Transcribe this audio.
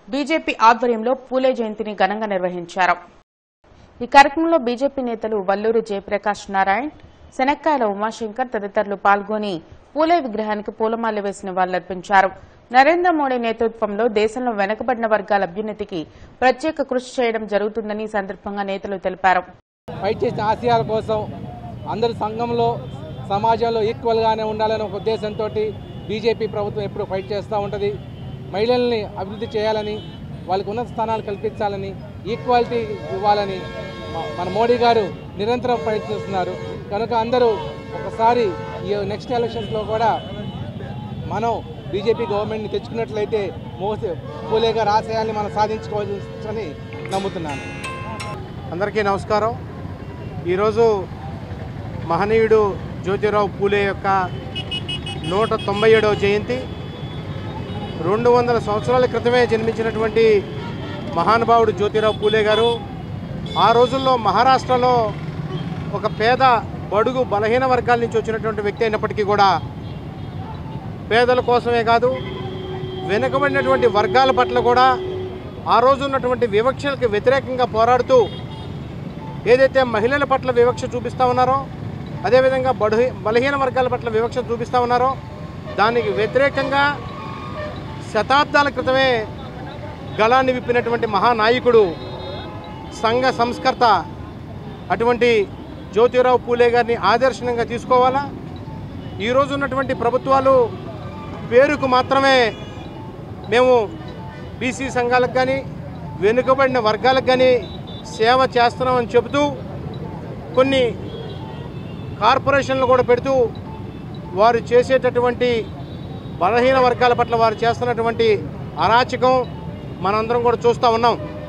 BJP ఆధ్వర్యంలో పూలే జయంతిని ఘనంగా నిర్వహించారు ఈ కార్యక్రమంలో బీజేపీ నేతలు వల్లూరి జయప్రకాష్ నారాయణ్ శనక్కాయల ఉమాశంకర్ తదితరులు పాల్గొని పూలే విగ్రహానికి పూలమాల వేసి నివాళులర్పించారు నరేంద్ర మోడీ నేతృత్వంలో దేశంలో వెనుకబడిన వర్గాల అభ్యున్నతికి ప్రత్యేక కృషి చేయడం జరుగుతుందని ఈ సందర్భంగా నేతలు తెలిపారు ఫైట్ చేసిన ఆశయాల కోసం అందరు సంఘంలో సమాజంలో ఈక్వల్గానే ఉండాలనే ఒక ఉద్దేశంతో బీజేపీ ప్రభుత్వం ఎప్పుడు ఫైట్ చేస్తూ ఉంటుంది మహిళల్ని అభివృద్ధి చేయాలని వాళ్ళకి ఉన్నత స్థానాలు కల్పించాలని ఈక్వాలిటీ ఇవ్వాలని మ- మన మోడీ గారు నిరంతరం ప్రయత్నిస్తున్నారు కనుక అందరూ ఒకసారి ఈ నెక్స్ట్ ఎలక్షన్స్లో కూడా మనం బీజేపీ గవర్నమెంట్ని తెచ్చుకున్నట్లయితే మోసే పూలే గారి ఆశయాల్ని మనం సాధించుకోవచ్చని నమ్ముతున్నాను అందరికీ నమస్కారం ఈరోజు మహనీయుడు జ్యోతిరావు పూలే యొక్క నూట తొంభై ఏడవ జయంతి రెండు వందల సంవత్సరాల క్రితమే జన్మించినటువంటి మహానుభావుడు జ్యోతిరావు పూలే గారు ఆ రోజుల్లో మహారాష్ట్రలో ఒక పేద బడుగు బలహీన వర్గాల నుంచి వచ్చినటువంటి వ్యక్తి అయినప్పటికీ కూడా పేదల కోసమే కాదు వెనుకబడినటువంటి వర్గాల పట్ల కూడా ఆ రోజు ఉన్నటువంటి వివక్షలకు వ్యతిరేకంగా పోరాడుతూ ఏదైతే మహిళల పట్ల వివక్ష చూపిస్తూ ఉన్నారో అదేవిధంగా బడు బలహీన వర్గాల పట్ల వివక్ష చూపిస్తూ ఉన్నారో దానికి వ్యతిరేకంగా శతాబ్దాల క్రితమే గళాన్ని విప్పినటువంటి మహానాయకుడు సంఘ సంస్కర్త అటువంటి జ్యోతిరావు పూలే గారిని ఆదర్శనంగా తీసుకోవాలా ఈరోజు ఉన్నటువంటి ప్రభుత్వాలు పేరుకు మాత్రమే మేము బీసీ సంఘాలకు కానీ వెనుకబడిన వర్గాలకు కానీ సేవ చేస్తున్నామని చెబుతూ కొన్ని కార్పొరేషన్లు కూడా పెడుతూ వారు చేసేటటువంటి బలహీన వర్గాల పట్ల వారు చేస్తున్నటువంటి అరాచకం మనందరం కూడా చూస్తూ ఉన్నాం